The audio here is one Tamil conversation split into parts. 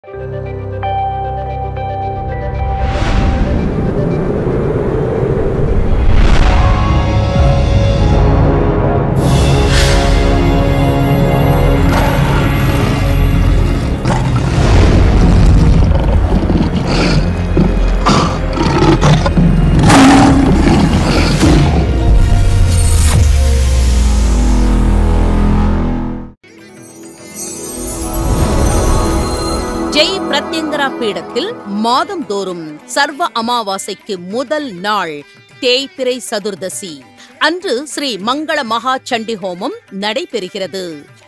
ஜெய் பிரத்யங்கரா பீடத்தில் மாதந்தோறும் சர்வ அமாவாசைக்கு முதல் நாள் தேய்பிறை சதுர்தசி அன்று ஸ்ரீ மங்கள மகா சண்டி ஹோமம் நடைபெறுகிறது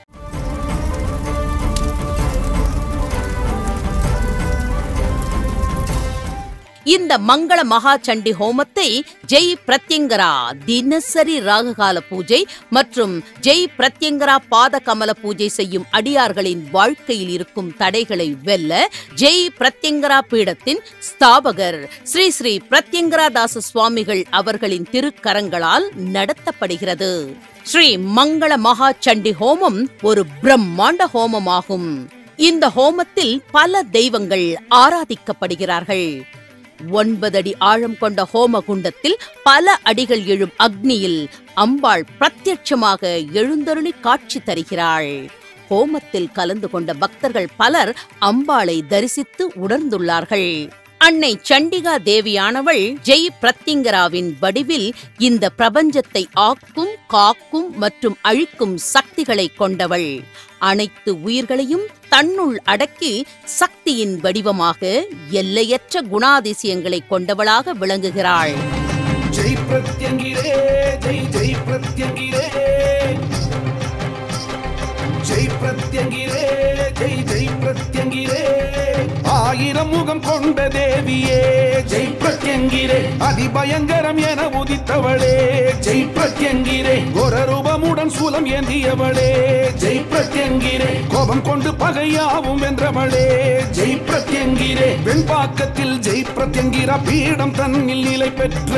இந்த மங்கள மகா சண்டி ஹோமத்தை ஜெய் பிரத்யங்கரா தினசரி ராககால பூஜை மற்றும் ஜெய் பிரத்யங்கரா பாத கமல பூஜை செய்யும் அடியார்களின் வாழ்க்கையில் இருக்கும் தடைகளை வெல்ல ஜெய் பிரத்யங்கரா பீடத்தின் ஸ்தாபகர் ஸ்ரீ ஸ்ரீ பிரத்யங்கரா தாச சுவாமிகள் அவர்களின் திருக்கரங்களால் நடத்தப்படுகிறது ஸ்ரீ மங்கள மகா சண்டி ஹோமம் ஒரு பிரம்மாண்ட ஹோமமாகும் இந்த ஹோமத்தில் பல தெய்வங்கள் ஆராதிக்கப்படுகிறார்கள் ஒன்பது அடி ஆழம் கொண்ட ஹோம குண்டத்தில் பல அடிகள் எழும் அக்னியில் அம்பாள் பிரத்யட்சமாக எழுந்தருளி காட்சி தருகிறாள் ஹோமத்தில் கலந்து கொண்ட பக்தர்கள் பலர் அம்பாளை தரிசித்து உணர்ந்துள்ளார்கள் அன்னை சண்டிகா தேவியானவள் ஜெய் பிரத்யங்கராவின் வடிவில் இந்த பிரபஞ்சத்தை ஆக்கும் காக்கும் மற்றும் அழிக்கும் சக்திகளை கொண்டவள் அனைத்து உயிர்களையும் தன்னுள் அடக்கி சக்தியின் வடிவமாக எல்லையற்ற குணாதிசயங்களை கொண்டவளாக விளங்குகிறாள் ஜெய் பிரத்யங்கிரே ஜெய் ஜெய் பிரத்யங்கிரே ஜெய் பிரத்யங்கிரே ஜெய் ஜெய் பிரத்யங்கிரே ஆயிரம் முகம் கொண்ட தேவியே ஜெய் பிரத்யங்கிரே அதிபயங்கரம் என உதித்தவளே ஜெய் பிரத்யங்கிரே ஒரு ரூபமுடன் சூலம் ஏந்தியவளே ஜெய் பிரத்யங்கிரே கோபம் கொண்டு பகையாவும் வென்றவளே ஜெய் பிரத்யங்கிரே வெண்பாக்கத்தில் ஜெய் பிரத்யங்கிரா பீடம் தன்னில் நிலை பெற்ற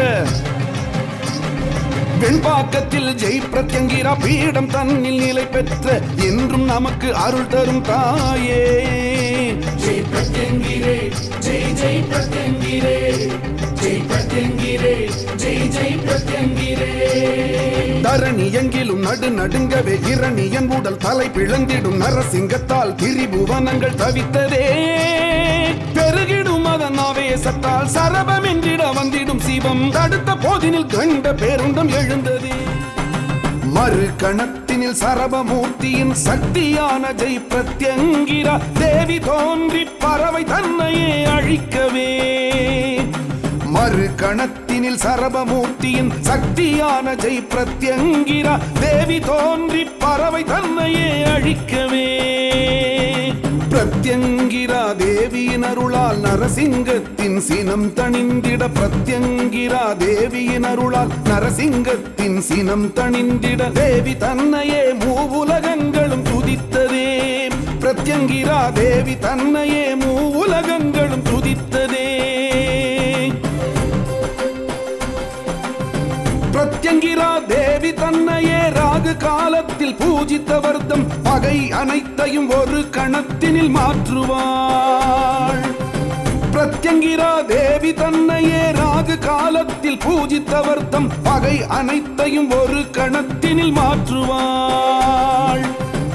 வெண்பாக்கத்தில் ஜெய் பிரத்யங்கிரா பீடம் தன்னில் நிலை பெற்ற என்றும் நமக்கு அருள் தரும் தாயே ஜெய் பிரத்யங்கிரே ஜெய் ஜெய் பிரத்யங்கிரே ஜெய் பிரத்யங்கிரே ஜெய் ஜெய் பிரத்யங்கிரே தரணி எங்கிலும் நடு நடுங்கவே இரணியன் உடல் தலை பிளந்திடும் நரசிங்கத்தால் திரிபுவனங்கள் தவித்ததே பெருகிடும் அதன் ஆவேசத்தால் சரபம் என்றிட வந்திடும் சிவம் தடுத்த போதினில் கண்ட பேருண்டம் எழுந்ததே மறு கணத்தினில் சரபமூர்த்தியின் சக்தியான ஜெய் பிரத்யங்கிரா தேவி தோன்றி பறவை தன்னையே அழிக்கவே மறு கணத்தினில் சரபமூர்த்தியின் சக்தியான ஜெய் பிரத்யங்கிரா தேவி தோன்றி பறவை தன்னையே அழிக்கவே பிரத்யங்கிரா தேவியின் அருளால் நரசிங்கத்தின் சினம் தணிந்திட பிரத்யங்கிரா தேவியின் அருளால் நரசிங்கத்தின் சினம் தணிந்திட தேவி தன்னையே மூவுலகங்களும் துதித்ததே பிரத்யங்கிரா தேவி தன்னையே மூவுலகங்களும் துதித்ததே பிரத்யங்கிரா தேவி தன்னையே ராகு காலத்தில் பூஜித்த வர்த்தம் பகை அனைத்தையும் ஒரு கணத்தினில் மாற்றுவாள் பிரத்யங்கிரா தேவி தன்னையே ராகு காலத்தில் பூஜித்த வர்த்தம் பகை அனைத்தையும் ஒரு கணத்தினில் மாற்றுவாள்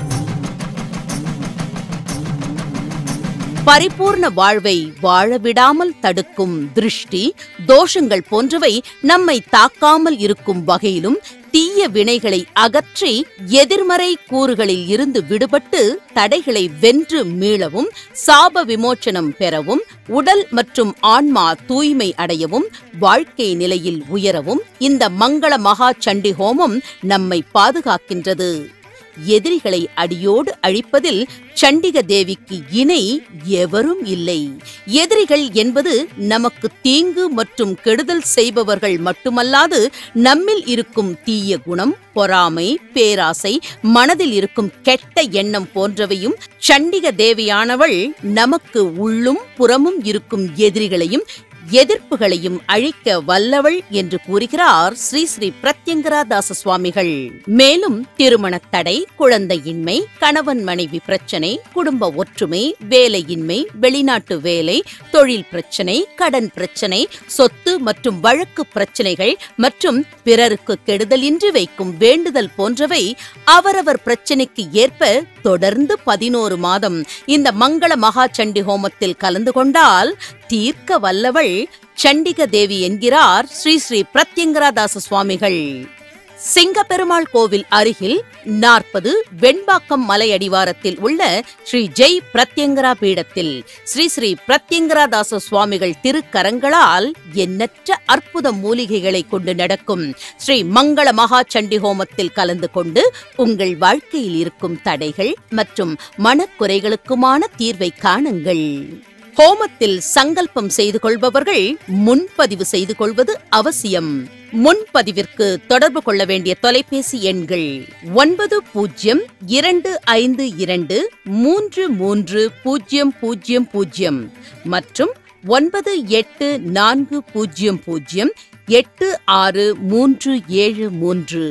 பரிபூர்ண வாழ்வை வாழ விடாமல் தடுக்கும் திருஷ்டி தோஷங்கள் போன்றவை நம்மை தாக்காமல் இருக்கும் வகையிலும் தீய வினைகளை அகற்றி எதிர்மறை கூறுகளில் இருந்து விடுபட்டு தடைகளை வென்று மீளவும் சாப விமோச்சனம் பெறவும் உடல் மற்றும் ஆன்மா தூய்மை அடையவும் வாழ்க்கை நிலையில் உயரவும் இந்த மங்கள மகா சண்டி ஹோமம் நம்மை பாதுகாக்கின்றது எதிரிகளை அடியோடு அழிப்பதில் சண்டிக தேவிக்கு இணை எவரும் இல்லை எதிரிகள் என்பது நமக்கு தீங்கு மற்றும் கெடுதல் செய்பவர்கள் மட்டுமல்லாது நம்மில் இருக்கும் தீய குணம் பொறாமை பேராசை மனதில் இருக்கும் கெட்ட எண்ணம் போன்றவையும் சண்டிக தேவியானவள் நமக்கு உள்ளும் புறமும் இருக்கும் எதிரிகளையும் எதிர்ப்புகளையும் அழிக்க வல்லவள் என்று கூறுகிறார் ஸ்ரீ ஸ்ரீ பிரத்யங்கரா தாச சுவாமிகள் மேலும் திருமணத் தடை குழந்தையின்மை கணவன் மனைவி பிரச்சனை குடும்ப ஒற்றுமை வேலையின்மை வெளிநாட்டு வேலை தொழில் பிரச்சனை கடன் பிரச்சனை சொத்து மற்றும் வழக்கு பிரச்சனைகள் மற்றும் பிறருக்கு கெடுதலின்றி வைக்கும் வேண்டுதல் போன்றவை அவரவர் பிரச்சனைக்கு ஏற்ப தொடர்ந்து பதினோரு மாதம் இந்த மங்கள மகா சண்டி ஹோமத்தில் கலந்து கொண்டால் தீர்க்க வல்லவள் சண்டிக தேவி என்கிறார் ஸ்ரீ ஸ்ரீ பிரத்யங்கராதாச சுவாமிகள் சிங்கப்பெருமாள் கோவில் அருகில் நாற்பது வெண்பாக்கம் மலை அடிவாரத்தில் உள்ள ஸ்ரீ ஜெய் பிரத்யங்கரா பீடத்தில் ஸ்ரீ ஸ்ரீ பிரத்யங்கராதாச சுவாமிகள் திருக்கரங்களால் எண்ணற்ற அற்புத மூலிகைகளை கொண்டு நடக்கும் ஸ்ரீ மங்கள மகா சண்டி ஹோமத்தில் கலந்து கொண்டு உங்கள் வாழ்க்கையில் இருக்கும் தடைகள் மற்றும் மனக்குறைகளுக்குமான தீர்வை காணுங்கள் ஹோமத்தில் சங்கல்பம் செய்து கொள்பவர்கள் முன்பதிவு செய்து கொள்வது அவசியம் முன்பதிவிற்கு தொடர்பு கொள்ள வேண்டிய தொலைபேசி எண்கள் ஒன்பது பூஜ்ஜியம் இரண்டு ஐந்து இரண்டு மூன்று மூன்று பூஜ்ஜியம் பூஜ்ஜியம் பூஜ்ஜியம் மற்றும் ஒன்பது எட்டு நான்கு பூஜ்ஜியம் பூஜ்ஜியம் எட்டு ஆறு மூன்று ஏழு மூன்று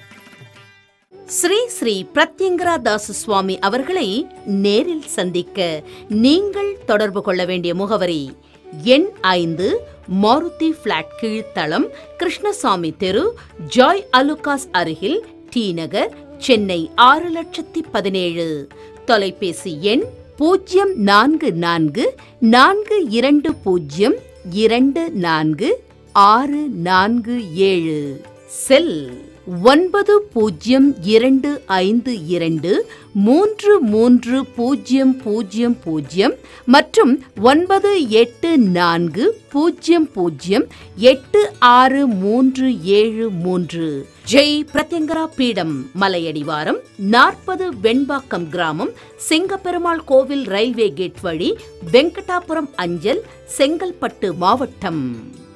ஸ்ரீ ஸ்ரீ பிரத்யங்கரா தாச சுவாமி அவர்களை நேரில் சந்திக்க நீங்கள் தொடர்பு கொள்ள வேண்டிய முகவரி எண் ஐந்து மாருதி பிளாட் கீழ்த்தளம் கிருஷ்ணசாமி தெரு ஜாய் அலுகாஸ் அருகில் டி நகர் சென்னை ஆறு லட்சத்தி பதினேழு தொலைபேசி எண் பூஜ்ஜியம் நான்கு நான்கு நான்கு இரண்டு பூஜ்ஜியம் இரண்டு நான்கு ஆறு நான்கு ஏழு செல் ஒன்பது பூஜ்ஜியம் இரண்டு ஐந்து இரண்டு மூன்று மூன்று பூஜ்ஜியம் பூஜ்ஜியம் பூஜ்ஜியம் மற்றும் ஒன்பது எட்டு நான்கு பூஜ்ஜியம் பூஜ்ஜியம் எட்டு ஆறு மூன்று ஏழு மூன்று ஜெய் பிரத்யங்கரா பீடம் மலையடிவாரம் நாற்பது வெண்பாக்கம் கிராமம் சிங்கப்பெருமாள் கோவில் ரயில்வே கேட் வழி வெங்கடாபுரம் அஞ்சல் செங்கல்பட்டு மாவட்டம்